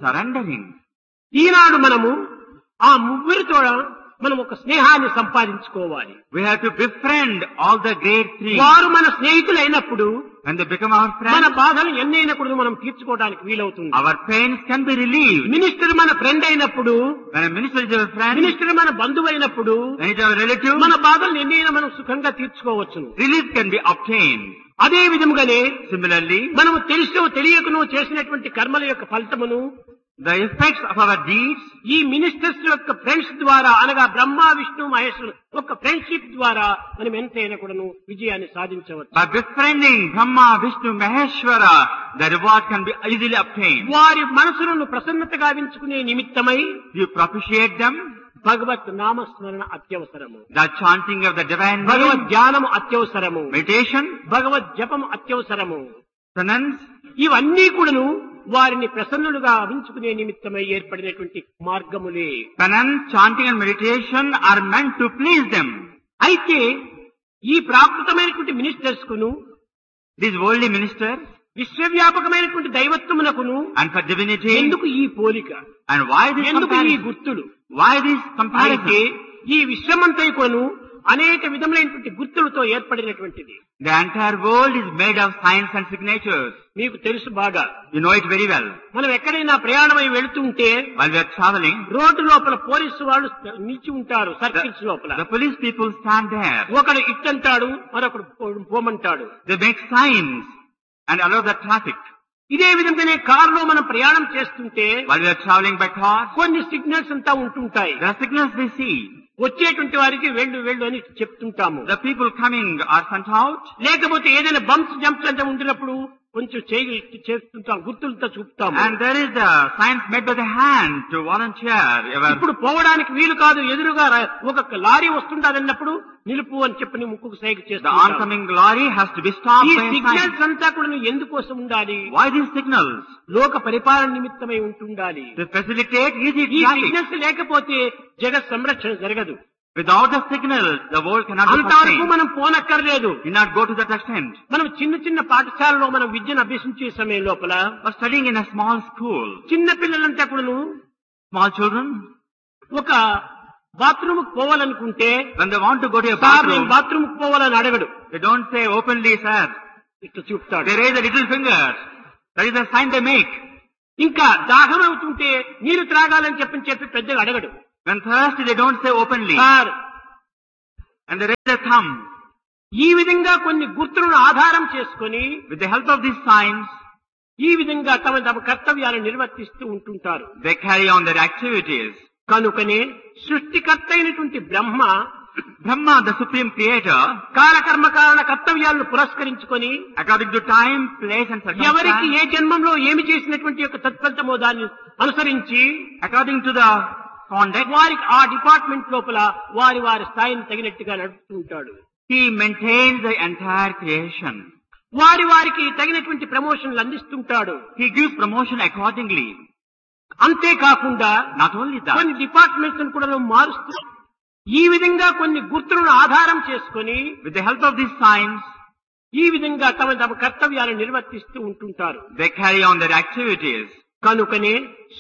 surrendering. ఈనాడు మనము ఆ ముగ్గురితో మనం ఒక స్నేహాన్ని సంపాదించుకోవాలి We have to befriend all the great three. వారు మన స్నేహితులైనప్పుడు When they become our మన friends, బాధలు ఎన్నైనా కూడా మనం తీర్చుకోవడానికి వీలవుతుంది our pains can be relieved. Minister మన ఫ్రెండ్ అయినప్పుడు When a minister is our friend, minister మన బంధువు అయినప్పుడు when it is our relative, మన బాధలు ఎన్నైనా మనం సుఖంగా తీర్చుకోవచ్చును relief can be obtained. అదే విధముగానే Similarly, మనము తెలిసో తెలియకనో చేసినటువంటి కర్మల యొక్క ఫలితమును the effects of our deeds ఈ మినిస్టర్స్ యొక్క ఫ్రెండ్స్ ద్వారా అనగా బ్రహ్మ విష్ణు మహేశ్వరు ఒక ఫ్రెండ్షిప్ ద్వారా మనం ఎంతైనా కూడాను విజయాన్ని సాధించవచ్చు By befriending Brahma, Vishnu, Maheshwara, the reward can be easily obtained. వారి మనసులను ప్రసన్నతగా వించుకునే నిమిత్తమై You propitiate them, భగవత్ నామస్మరణ అత్యవసరము the chanting of the divine భగవద్ name, ధ్యానము అత్యవసరము meditation, భగవద్ జపం అత్యవసరము penance, ఇవన్నీ కూడాను వారిని ప్రసన్నులుగా అవించుకునే నిమిత్తమై ఏర్పడినటువంటి మార్గములే penance, chanting and meditation are meant to please them. అయితే ఈ ప్రాకృతమైనటువంటి మినిస్టర్స్ కును These worldly ministers విశ్వవ్యాపకమైనటువంటి దైవత్వమునకును and for divinity, ఎందుకు ఈ పోలిక and why this ఎందుకు ఈ comparison? గుర్తులు Why this అయితే comparison? ఈ విశ్వమంతైకొను అనేక విధములైనటువంటి గుర్తులతో ఏర్పడినటువంటిది The entire world is made of signs and signatures. మీకు తెలుసు బాగా You know it very well. మనం ఎక్కడైనా ప్రయాణమై వెళుతుంటే While we are traveling, road లోపల పోలీసు వాళ్ళు నిలిచి ఉంటారు సర్కిల్స్ లోపల the police people stand there. ఒకడు ఇట్టంటాడు మరొకడు పో- పోమంటాడు They make signs and allow the traffic. ఇదే విధంగానే కారులో మనం ప్రయాణం చేస్తుంటే While we are traveling by car, కొన్ని సిగ్నల్స్ అంతా ఉంటుంటాయి there are signals we see. వచ్చేటువంటి వారికి వెళ్ళు వెళ్ళు అని చెప్తుంటాము The people coming are sent out. లేకపోతే ఏదైనా బంప్స్ జంప్స్ అంటే ఉండినప్పుడు కొంచెం చేయి చేస్తుంటాం గుర్తులతో చూపుతాము And there is the signs made by the hand to volunteer. Ever. ఇప్పుడు పోవడానికి వీలు కాదు ఎదురుగా రా- ఒక లారీ వస్తుంటారన్నప్పుడు నిలుపు అని చెప్పని ముక్కుకు సైగ The చేస్తాం oncoming lorry has to be stopped ఈ by a sign. సిగ్నల్స్ అంతా కూడా ఎందుకోసం ఉండాలి Why these signals? లోక పరిపాలన నిమిత్తమై ఉంటుండాలి To facilitate easy ఈ traffic. సిగ్నల్స్ లేకపోతే జగత్ సంరక్షణ జరగదు Without the signals, the world cannot be అంతవరకు sustained. మనం పోనక్కర్లేదు Do not go to that extent. మనం చిన్న చిన్న పాఠశాలలో మనం విద్యను అభ్యసించే సమయం లోపల Or studying in a small school, చిన్న పిల్లలంతా కూడాను small children, ఒక బాత్రూమ్ పోవాలనుకుంటే when they want to go to a sir నేను bathroom, బాత్రూమ్ పోవాలని అడగడు they don't say openly, sir. ఇట్లా చూపుతాడు They raise a little finger. That is the sign they make. ఇంకా దాహం అవుతుంటే నీరు త్రాగాలని చెప్పని చెప్పి పెద్దగా అడగడు When thirsty, they don't say openly. Sir And they raise their thumb. ఈ విధంగా కొన్ని గుర్తులను ఆధారం చేసుకొని With the help of these signs, ఈ విధంగా తమ తమ కర్తవ్యాలను నిర్వర్తిస్తూ ఉంటుంటారు they carry on their activities. కనుకనే సృష్టికర్త అయినటువంటి బ్రహ్మ Brahma, the supreme creator, కాలకర్మ కారణ కర్తవ్యాలను పురస్కరించుకొని according to time, place and ఎవరికి circumstance, ఏ జన్మంలో ఏమి చేసినటువంటి యొక్క తత్ఫలితమో దాన్ని అనుసరించి according to the conduct, వారికి ఆ డిపార్ట్మెంట్ లోపల వారి వారి స్థాయిని తగినట్టుగా నడుపుతూ ఉంటాడు he maintains the entire creation. వారి వారికి తగినటువంటి ప్రమోషన్లు అందిస్తుంటాడు He gives promotion accordingly. అంతేకాకుండా Not only that, కొన్ని డిపార్ట్మెంట్స్ కూడా మారుస్తూ ఈ విధంగా కొన్ని గుర్తులను ఆధారం చేసుకొని with the help of these signs, ఈ విధంగా తమ తమ కర్తవ్యాలను నిర్వర్తిస్తూ ఉంటుంటారు they carry on their activities. కనుకనే